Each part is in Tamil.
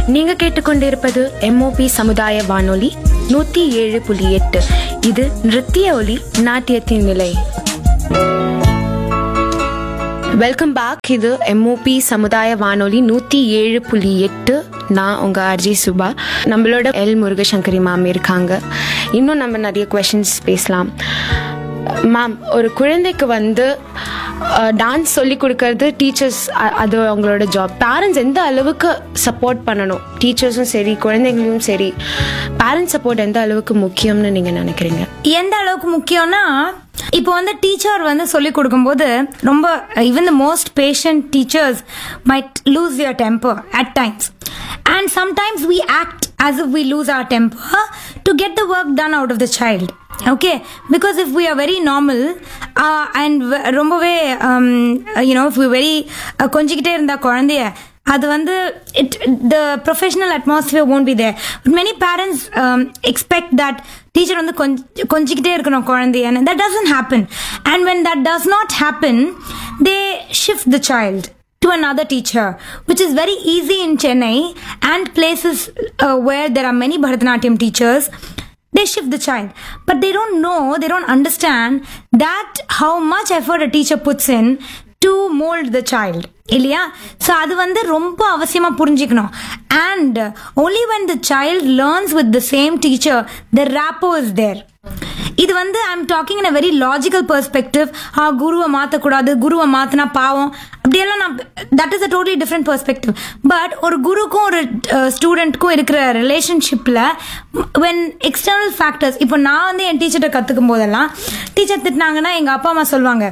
நீங்க கேட்டுக்கொண்டிருப்பது எம்ஓபி சமுதாய வானொலி நூத்தி ஏழு புள்ளி எட்டு இது நிறுத்திய ஒலி நாட்டியத்தின் நிலை வெல்கம் பேக் இது எம்ஓபி சமுதாய வானொலி நூற்றி ஏழு புள்ளி எட்டு நான் உங்கள் ஆர்ஜி சுபா நம்மளோட எல் முருகசங்கரி மேம் இருக்காங்க இன்னும் நம்ம நிறைய கொஷின்ஸ் பேசலாம் மேம் ஒரு குழந்தைக்கு வந்து டான்ஸ் சொல்லி கொடுக்கறது டீச்சர்ஸ் அது அவங்களோட ஜாப் பேரண்ட்ஸ் எந்த அளவுக்கு சப்போர்ட் பண்ணணும் டீச்சர்ஸும் சரி குழந்தைங்களையும் சரி பேரண்ட்ஸ் சப்போர்ட் எந்த அளவுக்கு முக்கியம்னு நீங்கள் நினைக்கிறீங்க எந்த அளவுக்கு முக்கியம்னா இப்போ வந்து டீச்சர் வந்து சொல்லி கொடுக்கும்போது ரொம்ப even the most patient teachers might lose your temper at times and sometimes we act as if we lose our temper to get the work done out of the child okay because if we are very normal uh, and v- ரொம்பவே um, you know if we very uh, கொஞ்சிக்கிட்டே இருந்தா குழந்தைய அது வந்து it the professional atmosphere won't be there many parents um, expect that teacher வந்து கொஞ்ச கொஞ்சிக்கிட்டே இருக்கணும் குழந்தையன்னு that doesn't happen and when that does not happen they shift the child to another teacher, which is very easy in Chennai and places uh, where there are many Bharatanatyam teachers. They shift the child, but they don't know, they don't understand that how much effort a teacher puts in to mold the child. இல்லையா ஸோ அது வந்து ரொம்ப அவசியமாக புரிஞ்சுக்கணும் and only when the child learns with the same teacher the rapport is there இது வந்து I am talking in a very logical perspective ஆ குருவை மாற்றக்கூடாது குருவை மாற்றினா பாவம் அப்படியெல்லாம் நான் that is a totally different perspective but ஒரு குருக்கும் ஒரு ஸ்டூடெண்ட்க்கும் இருக்கிற ரிலேஷன்ஷிப்பில் வென் எக்ஸ்டர்னல் ஃபேக்டர்ஸ் இப்போ நான் வந்து என் டீச்சர்கிட்ட கற்றுக்கும் போதெல்லாம் டீச்சர் திட்டினாங்கன்னா எங்கள் அப்பா அம்மா சொல்லுவாங்க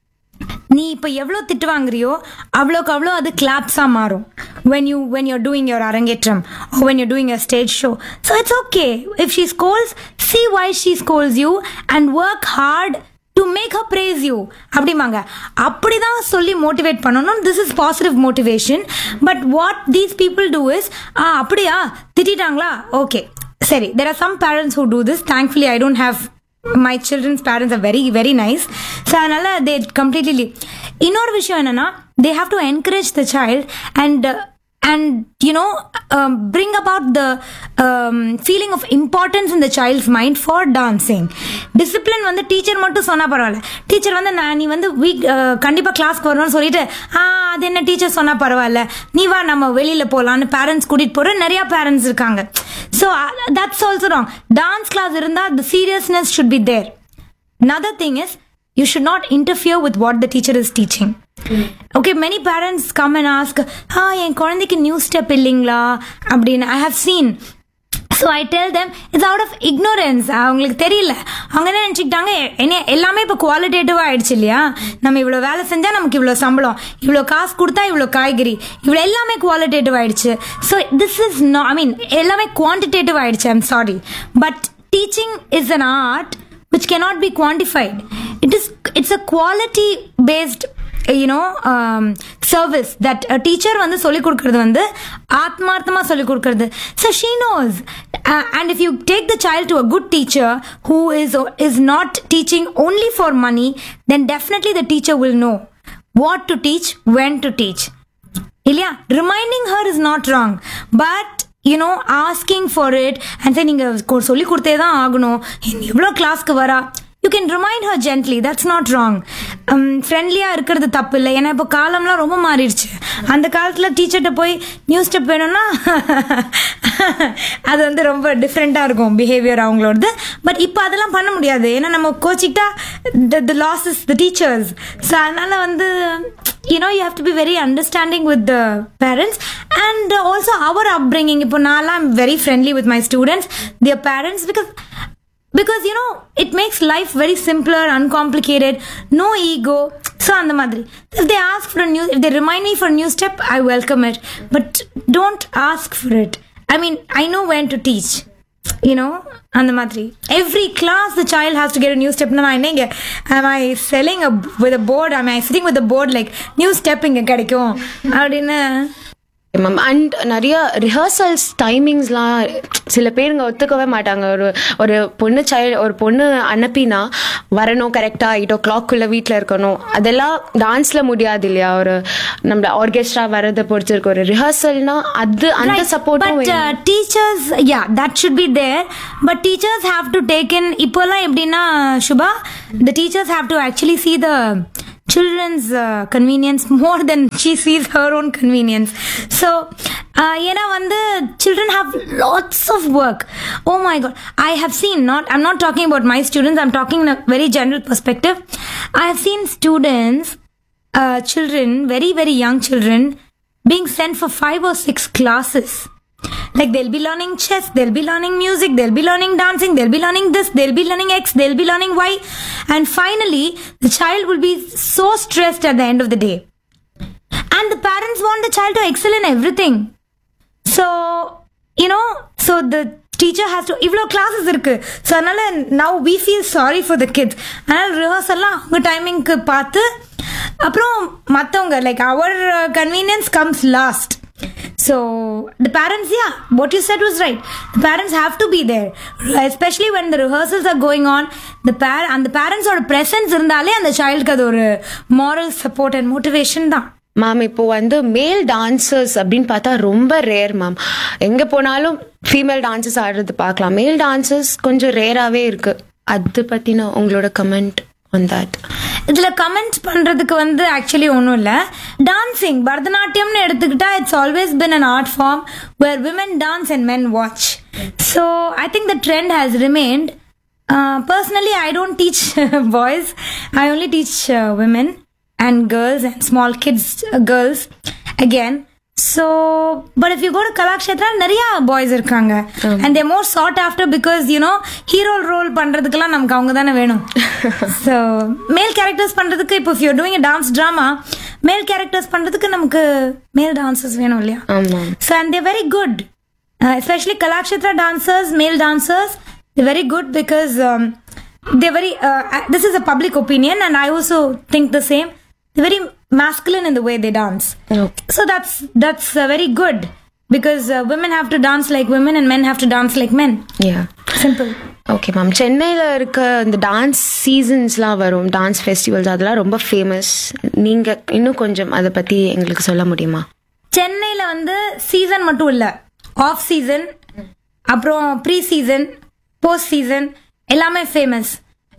நீ இப்போ எவ்வளோ திட்டு வாங்குறியோ அவ்வளோக்கு அவ்வளோ அது கிளாப்ஸாக மாறும் when you when you're doing your அரங்கேற்றம் or when you're doing a stage show so it's okay if she scolds see why she scolds you and work hard to make her praise you அப்படிமாங்க அப்படிதான் சொல்லி மோட்டிவேட் பண்ணணும் this is positive motivation but what these people do is ah அப்படியா திட்டாங்களா ஓகே சரி there are some parents who do this thankfully I don't have my children's parents are very very nice so அதனால தே கம்ப்ளீட்லி இன்னொரு விஷயம் என்னன்னா they have to encourage the child and and you know bring about the um, feeling of importance in the child's mind for dancing discipline வந்து டீச்சர் மட்டும் சொன்னா பரவாயில்ல டீச்சர் வந்து நான் நீ வந்து வீக் கண்டிப்பா கிளாஸ்க்கு வரணும்னு சொல்லிட்டு ஆ அது என்ன டீச்சர் சொன்னா பரவாயில்ல நீ வா நம்ம வெளியில போலான்னு பேரண்ட்ஸ் கூட்டிட்டு போற நிறைய பேரண்ட்ஸ் இருக்காங்க so that's also wrong dance class இருந்தா the seriousness should be there another thing is you should not interfere with what the teacher is teaching okay many parents come and ask ஆ என் குழந்தைக்கு நியூ ஸ்டெப் இல்லைங்களா அப்படின்னு I have seen so I tell them it's out of ignorance அவங்களுக்கு தெரியல அவங்க என்ன நினச்சிக்கிட்டாங்க என்ன எல்லாமே இப்போ குவாலிட்டேட்டிவாக ஆயிடுச்சு இல்லையா நம்ம இவ்வளோ வேலை செஞ்சால் நமக்கு இவ்வளோ சம்பளம் இவ்வளோ காசு கொடுத்தா இவ்வளோ காய்கறி இவ்வளோ எல்லாமே குவாலிட்டேட்டிவ் ஆயிடுச்சு so this is no I mean எல்லாமே குவான்டிடேட்டிவ் ஆயிடுச்சு I'm sorry but teaching is an art which cannot be quantified it is it's a quality based you know um, service that a teacher வந்து சொல்லி கொடுக்கறது வந்து ஆத்மார்த்தமா சொல்லி கொடுக்கறது so she knows uh, and if you take the child to a good teacher who is is not teaching only for money then definitely the teacher will know what to teach when to teach இல்லையா reminding her is not wrong but you know asking for it and சரி நீங்கள் சொல்லி கொடுத்தே தான் ஆகணும் எவ்வளோ கிளாஸ்க்கு வரா you can remind her gently that's not wrong ஃப்ரெண்ட்லியாக இருக்கிறது தப்பு இல்லை ஏன்னா இப்போ காலம்லாம் ரொம்ப மாறிடுச்சு அந்த காலத்தில் டீச்சர்கிட்ட போய் நியூ ஸ்டெப் வேணும்னா அது வந்து ரொம்ப டிஃப்ரெண்ட்டாக இருக்கும் பிஹேவியர் அவங்களோடது பட் இப்போ அதெல்லாம் பண்ண முடியாது ஏன்னா நம்ம கோச்சிக்கிட்டா the loss is the teachers so அதனால வந்து you know you have to be very understanding with the parents and uh, also our upbringing இப்போ நான்லாம் i'm very friendly with my students their parents because because you know it makes life very simpler uncomplicated no ego so அந்த மாதிரி if they ask for a new if they remind me for a new step i welcome it but don't ask for it i mean i know when to teach you know அந்த மாதிரி every class the child has to get new ஸ்டெப்னா நான் என்னங்க am I selling with a board am I sitting with a board like new step இங்கே கிடைக்கும் அப்படின்னு மேம் அண்ட் நிறைய ரிஹர்சல்ஸ் டைமிங்ஸ்லாம் சில பேருங்க ஒத்துக்கவே மாட்டாங்க ஒரு ஒரு பொண்ணு சைல்டு ஒரு பொண்ணு அனுப்பினா வரணும் கரெக்டாக எயிட் ஓ கிளாக்குள்ளே வீட்டில் இருக்கணும் அதெல்லாம் டான்ஸில் முடியாது இல்லையா ஒரு நம்ம ஆர்கெஸ்ட்ரா வரதை பொறுத்து இருக்கு ஒரு ரிஹர்சல்னா அது அந்த சப்போர்ட்டும் but uh, teachers yeah that should be there but teachers have to take in இப்போல்லாம் எப்படின்னா Subha the teachers have to actually see the children's uh, convenience more than she sees her own convenience so uh, ஏன்னா வந்து children have lots of work oh my god i have seen not i'm not talking about my students i'm talking in a very general perspective i have seen students uh, children very very young children being sent for five or six classes. Like they'll be learning chess, they'll be learning music, they'll be learning dancing, they'll be learning this, they'll be learning X, they'll be learning Y. And finally, the child will be so stressed at the end of the day. And the parents want the child to excel in everything. So, you know, so the teacher has to இவ்வளோ கிளாஸஸ் இருக்கு ஸோ அதனால now we feel sorry for the kids அதனால ரிஹர்சல்லாம் அவங்க டைமிங்க்கு பார்த்து அப்புறம் மற்றவங்க like our convenience comes last so the parents yeah what you said was right the parents have to be there especially when the rehearsals are going on the பேர அந்த பேரண்ட்ஸோட ப்ரெசன்ஸ் இருந்தாலே அந்த சைல்டுக்கு அது ஒரு மாரல் சப்போர்ட் அண்ட் மோட்டிவேஷன் தான் மேம் இப்போ வந்து மேல் டான்சர்ஸ் அப்படின்னு பார்த்தா ரொம்ப ரேர் மேம் எங்க போனாலும் ஃபீமேல் டான்சர்ஸ் ஆடுறது பார்க்கலாம் மேல் டான்சர்ஸ் கொஞ்சம் ரேராகவே இருக்கு அது பத்தின உங்களோட கமெண்ட் on that இதுல கமெண்ட் பண்றதுக்கு வந்து ஆக்சுவலி ஒன்றும் இல்லை டான்சிங் பரதநாட்டியம்னு எடுத்துக்கிட்டா it's always been an art form where women dance and men watch so I think the trend has remained personally I don't teach boys I only teach women and girls and small kids girls again so but if you go to Kalakshetra நிறைய பாய்ஸ் இருக்காங்க and they more sought after because you know hero role பண்றதுக்கெல்லாம் நமக்கு அவங்க தானே வேணும் ஸோ மேல் கேரக்டர்ஸ் பண்றதுக்கு இப்போ you doing dance drama male characters பண்றதுக்கு நமக்கு மேல் டான்சர்ஸ் வேணும் இல்லையா ஆமாம் So and they're very good, uh, especially Kalakshetra dancers, male dancers. They're very good because um, they're very. Uh, uh, this is a public opinion, and I also think the same. They're very masculine in the way they dance. Okay. So that's that's uh, very good because uh, women have to dance like women and men have to dance like men. Yeah Simple. Okay ma'am சென்னையில் இருக்க இந்த டான்ஸ் சீசன்ஸ்லாம் வரும் டான்ஸ் ஃபெஸ்டிவல்ஸ் அதெல்லாம் ரொம்ப ஃபேமஸ் நீங்கள் இன்னும் கொஞ்சம் அதை பற்றி எங்களுக்கு சொல்ல முடியுமா சென்னையில் வந்து சீசன் மட்டும் இல்லை ஆஃப் சீசன் அப்புறம் ப்ரீ சீசன் போஸ்ட் சீசன் எல்லாமே famous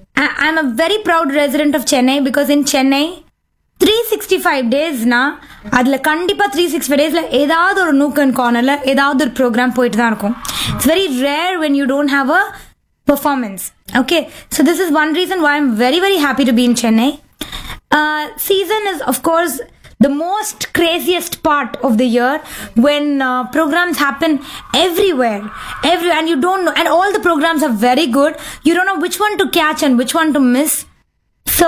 I am a very proud resident of Chennai because in Chennai three sixty five டேஸ்னா அதில் கண்டிப்பாக த்ரீ சிக்ஸ்டி ஃபைவ் டேஸில் ஏதாவது ஒரு நூக் அண்ட் கார்னரில் ஏதாவது ஒரு ப்ரோக்ராம் போயிட்டு தான் இருக்கும் it's very rare when you don't have a performance. Okay, so this is one reason why I'm very, very happy to be in Chennai. Uh, season is, of course, the most craziest part of the year when uh, programs happen everywhere, every and you don't know, and all the programs are very good. You don't know which one to catch and which one to miss. So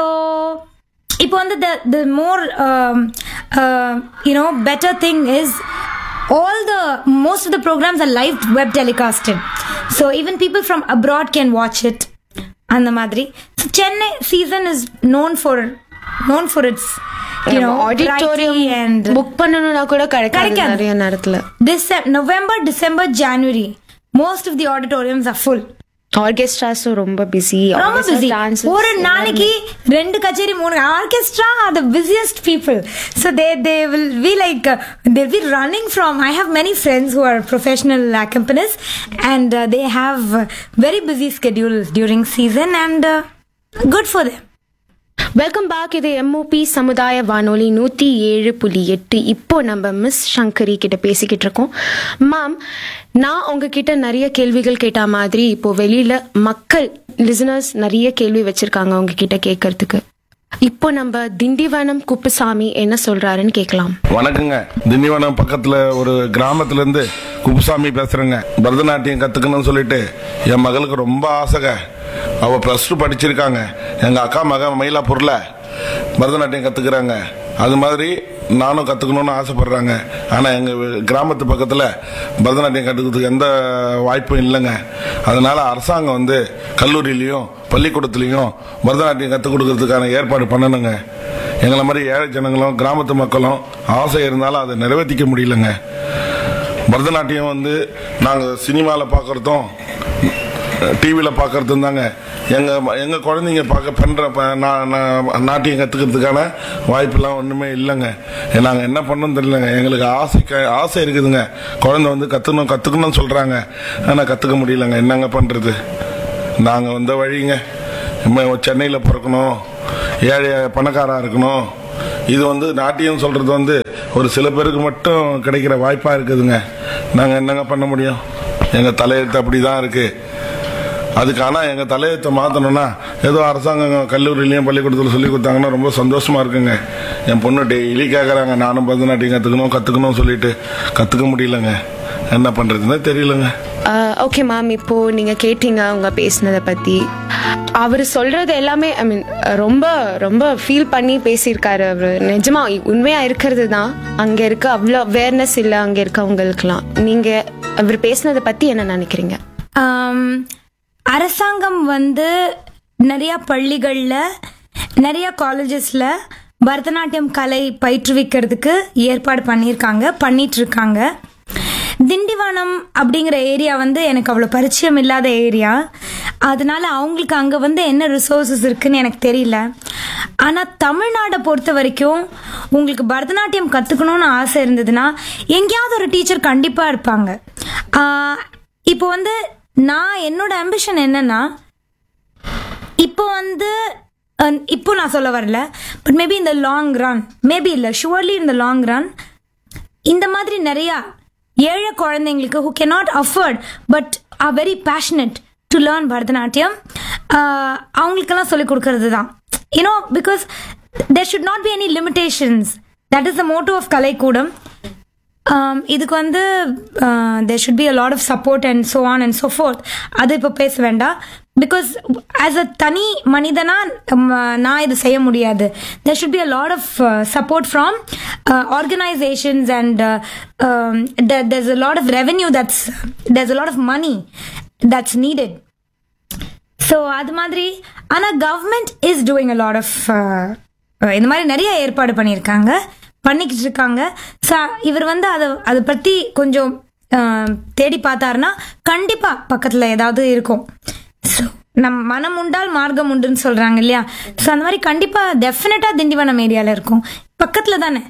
இப்போ வந்து the the more um, uh, you know better thing is all the most of the programs are live web telecasted so even people from abroad can watch it அந்த மாதிரி so chennai season is known for known for its you know auditorium variety and book பண்ணணும்னா கூட கிடைக்காது கிடைக்காது. நிறைய நேரத்தில் this november december january most of the auditoriums are full ஆர்கெஸ்ட்ராஸும் ரொம்ப பிஸி ரொம்ப பிஸி ஒரு நாளைக்கு ரெண்டு கச்சேரி மூணு orchestra are the busiest people so they they will we like they we running from I have many friends who are professional companies and they have very busy schedule during season and good for them welcome back இது எம்ஓபி சமுதாய வானொலி நூற்றி ஏழு புள்ளி எட்டு இப்போ நம்ம மிஸ் சங்கரி கிட்ட பேசிக்கிட்டு இருக்கோம் மேம் நான் உங்ககிட்ட நிறைய கேள்விகள் கேட்ட மாதிரி இப்போ வெளியில மக்கள் லிசனர்ஸ் நிறைய கேள்வி வச்சிருக்காங்க உங்ககிட்ட கேட்கறதுக்கு இப்போ நம்ம திண்டிவனம் குப்புசாமி என்ன சொல்றாருன்னு கேட்கலாம் வணக்கங்க திண்டிவனம் பக்கத்துல ஒரு கிராமத்துல இருந்து குப்புசாமி பேசுறேங்க பரதநாட்டியம் கத்துக்கணும்னு சொல்லிட்டு என் மகளுக்கு ரொம்ப ஆசைங்க அவ பிளஸ் டூ படிச்சிருக்காங்க எங்க அக்கா மக மயிலாப்பூர்ல பரதநாட்டியம் கத்துக்கிறாங்க அது மாதிரி நானும் கத்துக்கணும்னு ஆசைப்படுறாங்க ஆனா எங்க வி- கிராமத்து பக்கத்துல பரதநாட்டியம் கத்துக்கிறதுக்கு எந்த வாய்ப்பும் இல்லைங்க அதனால அரசாங்கம் வந்து கல்லூரியிலையும் பள்ளிக்கூடத்துலையும் பரதநாட்டியம் கற்றுக் கொடுக்கறதுக்கான ஏற்பாடு பண்ணணுங்க எங்களை மாதிரி ஏழை ஜனங்களும் கிராமத்து மக்களும் ஆசை இருந்தாலும் அதை நிறைவேற்றிக்க முடியலங்க பரதநாட்டியம் வந்து நாங்கள் சினிமாவில் பார்க்குறதும் டிவியில் பார்க்கறதும் தாங்க எங்கள் எங்கள் குழந்தைங்க பார்க்க பண்ணுற ப- நா- நா- நாட்டியம் கற்றுக்கிறதுக்கான வாய்ப்பெல்லாம் ஒன்றுமே இல்லைங்க நாங்கள் என்ன பண்ணோம் தெரியலங்க எங்களுக்கு ஆசை க- ஆசை இருக்குதுங்க குழந்தை வந்து கற்றுக்கணும் கற்றுக்கணும்னு சொல்கிறாங்க ஆனால் கற்றுக்க முடியலங்க என்னங்க பண்ணுறது நாங்கள் வந்த வழிங்க சென்னையில் பிறக்கணும் ஏழை பணக்காரா இருக்கணும் இது வந்து நாட்டியம் சொல்கிறது வந்து ஒரு சில பேருக்கு மட்டும் கிடைக்கிற வாய்ப்பாக இருக்குதுங்க நாங்கள் என்னங்க பண்ண முடியும் எங்கள் தலையெழுத்து அப்படி தான் இருக்குது அதுக்கான எங்கள் தலையத்தை மாற்றணும்னா ஏதோ அரசாங்கம் கல்லூரிலையும் பள்ளிக்கூடத்தில் சொல்லி கொடுத்தாங்கன்னா ரொம்ப சந்தோஷமா இருக்குங்க என் பொண்ணு டெய்லி கேட்குறாங்க நானும் பரதநாட்டியம் கற்றுக்கணும் கற்றுக்கணும் சொல்லிட்டு கற்றுக்க முடியலங்க என்ன பண்ணுறதுன்னு தெரியலங்க ஓகே மேம் இப்போ நீங்க கேட்டீங்க அவங்க பேசினதை பத்தி அவர் சொல்றது எல்லாமே ஐ மீன் ரொம்ப ரொம்ப ஃபீல் பண்ணி பேசியிருக்காரு அவர் நிஜமா உண்மையா இருக்கிறது தான் அங்க இருக்க அவ்வளோ அவேர்னஸ் இல்லை அங்க இருக்கவங்களுக்குலாம் நீங்க அவர் பேசினதை பத்தி என்ன நினைக்கிறீங்க ஆம், அரசாங்கம் வந்து நிறைய பள்ளிகளில் நிறைய காலேஜஸில் பரதநாட்டியம் கலை பயிற்றுவிக்கிறதுக்கு ஏற்பாடு பண்ணியிருக்காங்க பண்ணிட்டு இருக்காங்க திண்டிவனம் அப்படிங்கிற ஏரியா வந்து எனக்கு அவ்வளோ பரிச்சயம் இல்லாத ஏரியா அதனால அவங்களுக்கு அங்கே வந்து என்ன ரிசோர்ஸஸ் இருக்குன்னு எனக்கு தெரியல ஆனால் தமிழ்நாடை பொறுத்த வரைக்கும் உங்களுக்கு பரதநாட்டியம் கற்றுக்கணும்னு ஆசை இருந்ததுன்னா எங்கேயாவது ஒரு டீச்சர் கண்டிப்பாக இருப்பாங்க ஆஹ், இப்போ வந்து நான் என்னோட அம்பிஷன் என்னன்னா இப்போ வந்து அஹ், இப்போ நான் சொல்ல வரல பட் மேபி இந்த லாங் ரன் மேபி இல்லை ஷுவர்லி இந்த லாங் ரன் இந்த மாதிரி நிறையா ஏழை குழந்தைங்களுக்கு who cannot afford but are very passionate to learn Bharatanatyam ah, அவங்களுக்கெல்லாம் சொல்லிக் கொடுக்கறது தான் you know because there should not be any limitations that is the motto of Kalaikoodam Um, இதுக்கு வந்து there should be a lot of support and so on and so forth அது இப்போ பேச வேண்டாம் பிகாஸ் ஆஸ் அ தனி மனிதனா um, நான் இது செய்ய முடியாது there should be a lot of support from organisations and there's a lot of revenue that's there's a lot of money that's needed so அது மாதிரி ஆனால் government is doing a lot of இந்த மாதிரி நிறைய ஏற்பாடு பண்ணியிருக்காங்க பண்ணிக்கிட்டு இருக்காங்க ஸோ இவர் வந்து அதை அதை பற்றி கொஞ்சம் அஹ், தேடி பார்த்தாருன்னா கண்டிப்பாக பக்கத்தில் ஏதாவது இருக்கும் ஸோ நம் மனம் உண்டால் மார்க்கம் உண்டுன்னு சொல்கிறாங்க இல்லையா ஸோ அந்த மாதிரி கண்டிப்பாக டெஃபினட்டாக திண்டிவனம் ஏரியாவில் இருக்கும் பக்கத்தில் தானே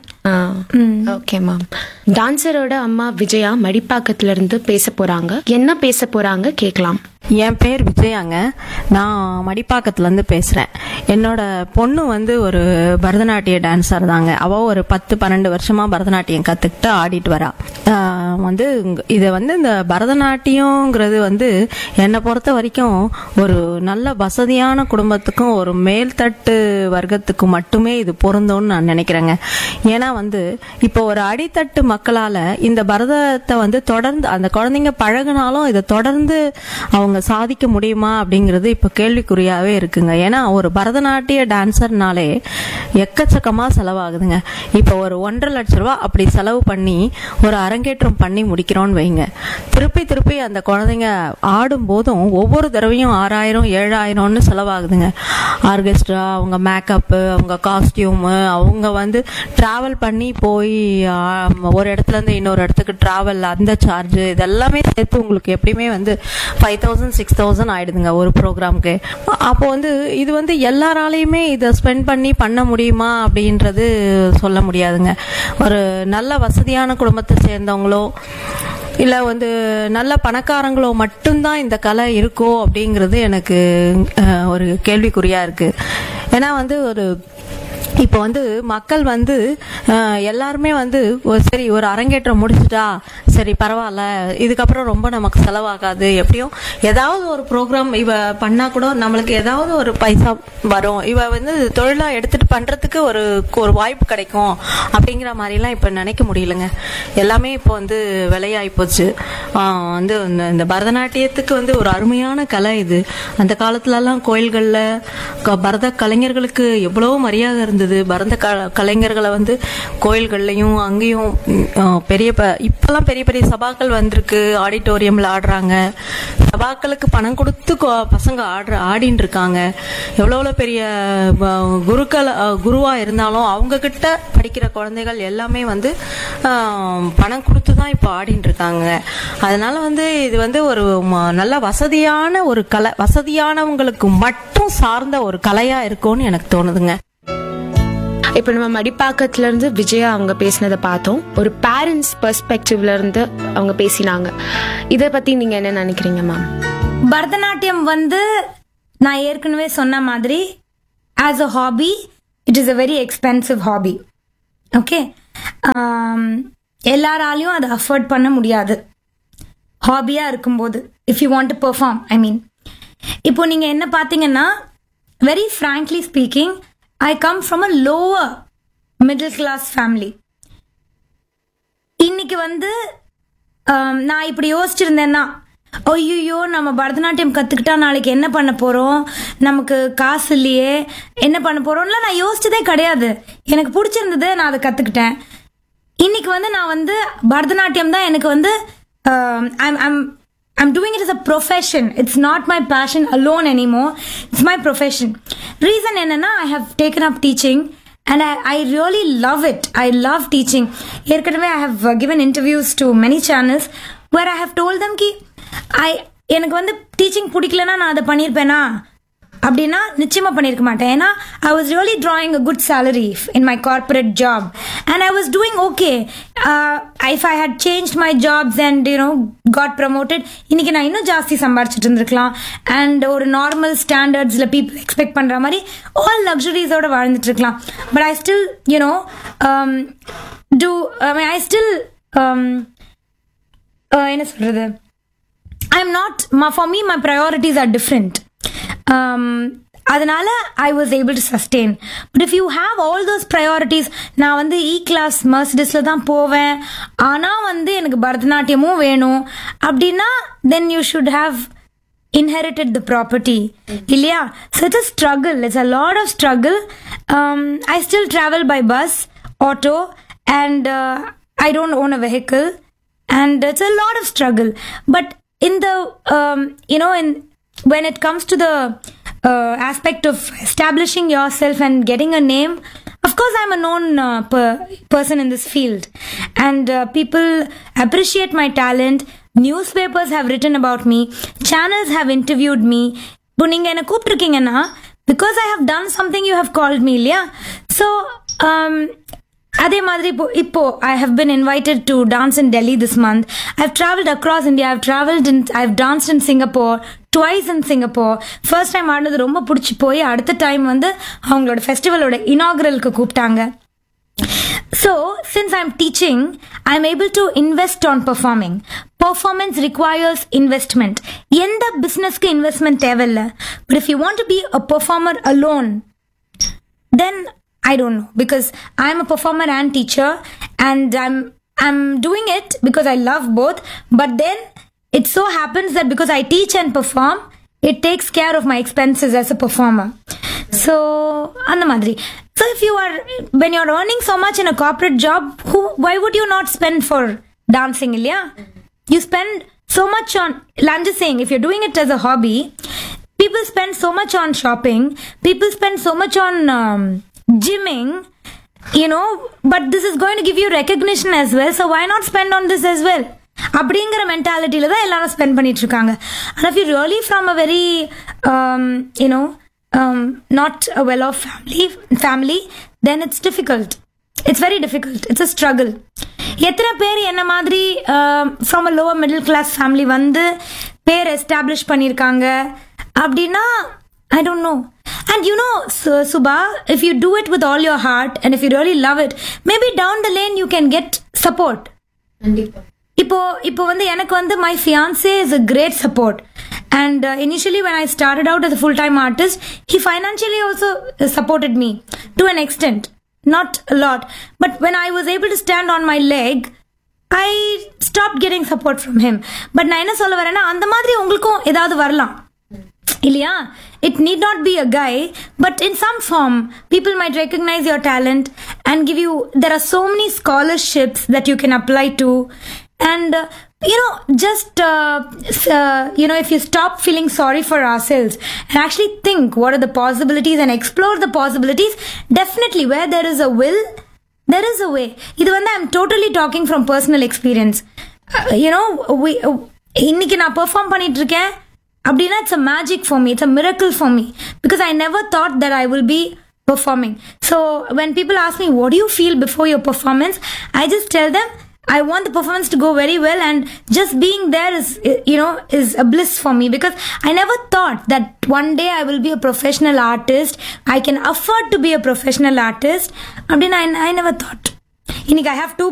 ஓகே மேம் டான்சரோட அம்மா விஜயா மடிப்பாக்கத்துல இருந்து பேச போறாங்க என்ன பேச போறாங்க கேட்கலாம் என் பேர் விஜயாங்க நான் மடிப்பாக்கத்துலேருந்து பேசுகிறேன் என்னோட பொண்ணு வந்து ஒரு பரதநாட்டிய டான்ஸர் தாங்க அவள் ஒரு பத்து பன்னெண்டு வருஷமாக பரதநாட்டியம் கற்றுக்கிட்டு ஆடிட்டு வரா ஆஹ் வந்து இங்க- இதை வந்து இந்த பரதநாட்டியங்கிறது வந்து என்னை பொறுத்த வரைக்கும் ஒரு நல்ல வசதியான குடும்பத்துக்கும் ஒரு மேல்தட்டு வர்க்கத்துக்கு மட்டுமே இது பொருந்தும்னு நான் நினைக்கிறேங்க ஏன்னா வந்து இப்போ ஒரு அடித்தட்டு மக்களால் இந்த பரதத்தை வந்து தொடர்ந்து அந்த குழந்தைங்க பழகுனாலும் இதை தொடர்ந்து அவங்க சாதிக்க முடியுமா அப்படிங்கிறது இப்போ கேள்விக்குறியாவே இருக்குங்க ஏன்னா ஒரு பரதநாட்டிய டான்சர்னாலே எக்கச்சக்கமா செலவாகுதுங்க இப்போ ஒரு ஒன்றரை லட்ச ரூபா அப்படி செலவு பண்ணி ஒரு அரங்கேற்றம் பண்ணி முடிக்கிறோம்னு வைங்க திருப்பி திருப்பி அந்த குழந்தைங்க ஆடும் போதும் ஒவ்வொரு தடவையும் ஆறாயிரம் ஏழாயிரம்னு செலவாகுதுங்க ஆர்கெஸ்ட்ரா அவங்க மேக்கப்பு அவங்க காஸ்டியூமு அவங்க வந்து டிராவல் பண்ணி போய் ஆ, ஒரு இடத்துல இருந்து இன்னொரு இடத்துக்கு டிராவல் அந்த சார்ஜ் இதெல்லாமே சேர்த்து உங்களுக்கு எப்படியுமே வந்து ஃபைவ் தௌசண்ட் சிக்ஸ் தௌசண்ட் ஆயிடுதுங்க ஒரு ப்ரோக்ராம்க்கு அப்போ வந்து இது வந்து எல்லாராலையுமே இதை ஸ்பெண்ட் பண்ணி பண்ண முடியுமா அப்படின்றது சொல்ல முடியாதுங்க ஒரு நல்ல வசதியான குடும்பத்தை சேர்ந்தவங்களோ இல்லை வந்து நல்ல பணக்காரங்களோ மட்டும்தான் இந்த கலை இருக்கோ அப்படிங்கிறது எனக்கு அஹ், ஒரு கேள்விக்குறியா இருக்கு ஏன்னா வந்து ஒரு இப்போ வந்து மக்கள் வந்து அஹ், எல்லாருமே வந்து ஒரு சரி ஒரு அரங்கேற்றம் முடிச்சிட்டா சரி பரவாயில்ல இதுக்கப்புறம் ரொம்ப நமக்கு செலவாகாது எப்படியும் ஏதாவது ஒரு ப்ரோக்ராம் இவ பண்ணா கூட நம்மளுக்கு ஏதாவது ஒரு பைசா வரும் இவ வந்து தொழிலா எடுத்துட்டு பண்றதுக்கு ஒரு ஒரு வாய்ப்பு கிடைக்கும் அப்படிங்கிற மாதிரிலாம் இப்போ நினைக்க முடியலங்க எல்லாமே இப்போ வந்து விலையாகி போச்சு ஆஹ் வந்து இந்த- இந்த பரதநாட்டியத்துக்கு வந்து ஒரு அருமையான கலை இது அந்த காலத்துலலாம் கோயில்களில் பரத கலைஞர்களுக்கு எவ்வளோ மரியாதை இருந்தது இருந்தது பரத க கலைஞர்களை வந்து கோயில்கள்லையும் அங்கேயும் ம், ஆ, பெரிய ப- இப்பெல்லாம் பெரிய பெரிய சபாக்கள் வந்திருக்கு ஆடிட்டோரியம்ல ஆடுறாங்க சபாக்களுக்கு பணம் கொடுத்து கொ- பசங்க ஆடுற ஆடின்னு இருக்காங்க எவ்வளோ எவ்வளோ பெரிய ஆ, குருக்கள் ஆ, குருவா இருந்தாலும் அவங்க கிட்ட படிக்கிற குழந்தைகள் எல்லாமே வந்து ஆ, பணம் கொடுத்து தான் இப்போ ஆடின்னு இருக்காங்க அதனால வந்து இது வந்து ஒரு ம- நல்ல வசதியான ஒரு கலை வசதியானவங்களுக்கு மட்டும் சார்ந்த ஒரு கலையா இருக்கும்னு எனக்கு தோணுதுங்க இப்போ நம்ம மடிப்பாக்கத்துல இருந்து விஜயா அவங்க பேசினதை பார்த்தோம் ஒரு பேரண்ட்ஸ் பெர்ஸ்பெக்டிவ்ல இருந்து அவங்க பேசினாங்க இதை பத்தி நீங்க என்ன நினைக்கிறீங்க மேம் பரதநாட்டியம் வந்து நான் ஏற்கனவே சொன்ன மாதிரி as a hobby it is a very expensive hobby okay எல்லாராலையும் அதை அஃபோர்ட் பண்ண முடியாது ஹாபியா இருக்கும்போது if you want to perform I mean இப்போ நீங்க என்ன பார்த்தீங்கன்னா very frankly speaking I come from a lower middle class family இன்னைக்கு வந்து ஆம், நான் இப்படி யோசிச்சிருந்தேன்னா ஐயோ நம்ம பரதநாட்டியம் கத்துக்கிட்டா நாளைக்கு என்ன பண்ண போறோம் நமக்கு காசு இல்லையே என்ன பண்ண போறோம்லாம் நான் யோசிச்சதே கிடையாது எனக்கு பிடிச்சிருந்தது நான் அதை கத்துக்கிட்டேன் இன்னைக்கு வந்து நான் வந்து பரதநாட்டியம் தான் எனக்கு வந்து I'm I'm I'm doing it as a profession. It's not my passion alone anymore. It's my profession. Reason என்னன்னா I have taken up teaching and I, I really love it. I love teaching. ஏற்கனவே I have uh, given interviews to many channels where I have told them ki I எனக்கு வந்து டீச்சிங் பிடிக்கலன்னா நான் அதை பண்ணியிருப்பேனா அப்படின்னா நிச்சயமா பண்ணியிருக்க மாட்டேன் ஏன்னா I was really drawing a good salary in my corporate job and i was doing okay uh, if i had changed my jobs and you know got promoted இன்னைக்கு நான் இன்னும் ஜாஸ்தி சம்பாரிச்சிட்டு இருந்திருக்கலாம் அண்ட் ஒரு நார்மல் ஸ்டாண்டர்ட்ஸ்ல பீப்புள் எக்ஸ்பெக்ட் பண்ற மாதிரி ஆல் லக்ஸுரிஸோட வாழ்ந்துட்டு இருக்கலாம் but I still you know do I still என்ன சொல்றது I'm not, my, for me, my priorities are different. Um, அதனால I was able to sustain but if you have all those priorities நான் வந்து இ கிளாஸ் மர்சிடிஸில் தான் போவேன் ஆனால் வந்து எனக்கு பரதநாட்டியமும் வேணும் அப்படின்னா then you should have inherited the property இல்லையா so it's a struggle it's a lot of struggle um, i still travel by bus auto and uh, i don't own a vehicle and it's a lot of struggle but in the um, you know in when it comes to the uh, aspect of establishing yourself and getting a name of course i'm a known uh, per- person in this field and uh, people appreciate my talent newspapers have written about me channels have interviewed me இப்போ நீங்க என்ன கூப்பிட்டுருக்கீங்கன்னா because I have done something you have called me இல்லையா ஸோ அதே மாதிரி இப்போ இப்போ I have been invited to dance in Delhi this month I have travelled across India I've travelled in I have dance in Singapore twice in Singapore first time ஆடினது ரொம்ப பிடிச்சி போய் அடுத்த டைம் வந்து அவங்களோட ஃபெஸ்டிவலோட இனாகுரலுக்கு கூப்பிட்டாங்க So, since I'm teaching, I'm able to invest on performing. Performance requires investment. எந்த பிசினஸ்க்கு இன்வெஸ்ட்மெண்ட் தேவையில்ல but if you want to be a performer alone then I don't know because I'm a performer and teacher and I'm I'm doing it because I love both but then it so happens that because I teach and perform it takes care of my expenses as a performer so அந்த மாதிரி so if you are when you're earning so much in a corporate job who why would you not spend for dancing இல்லையா you spend so much on I'm just saying if you're doing it as a hobby people spend so much on shopping people spend so much on um, gymming you know but this is going to give you recognition as well so why not spend on this as well அப்படிங்கிற மென்டாலிட்டியில தான் எல்லாரும் ஸ்பெண்ட் பண்ணிட்டு இருக்காங்க and if you really from a very um, you know um, not a well off family family then it's difficult it's very difficult it's a struggle எத்தனை பேர் என்ன மாதிரி from a lower middle class family வந்து பேர் எஸ்டாப்ளிஷ் பண்ணியிருக்காங்க அப்படின்னா I don't know and you know Subha if you do it with all your heart and if you really love it maybe down the lane you can get support இப்போ இப்போ வந்து எனக்கு வந்து my fiance is a great support and initially when I started out as full time artist he financially also supported me to an extent not lot but when I was able to stand on my leg I stop getting support from him but நான் என்ன சொல்ல வரேன்னா அந்த மாதிரி உங்களுக்கும் ஏதாவது வரலாம் இல்லையா it need not be a guy but in some form people might recognize your talent and give you there are so many scholarships that you can apply to and uh, you know just uh, s- uh, you know if you stop feeling sorry for ourselves and actually think what are the possibilities and explore the possibilities definitely where there is a will there is a way இது வந்து I'm totally talking from personal experience you know இன்னைக்கு நான் பெர்ஃபார்ம் பண்ணிட்டு இருக்கேன் அப்படின்னா it's a magic for me it's a miracle for me because I never thought that I will be performing so when people ask me what do you feel before your performance i just tell them I want the performance to go very well, and just being there is, you know, is a bliss for me because I never thought that one day I will be a professional artist. I can afford to be a professional artist. I mean, I, I never thought. இன்னைக்கு I have two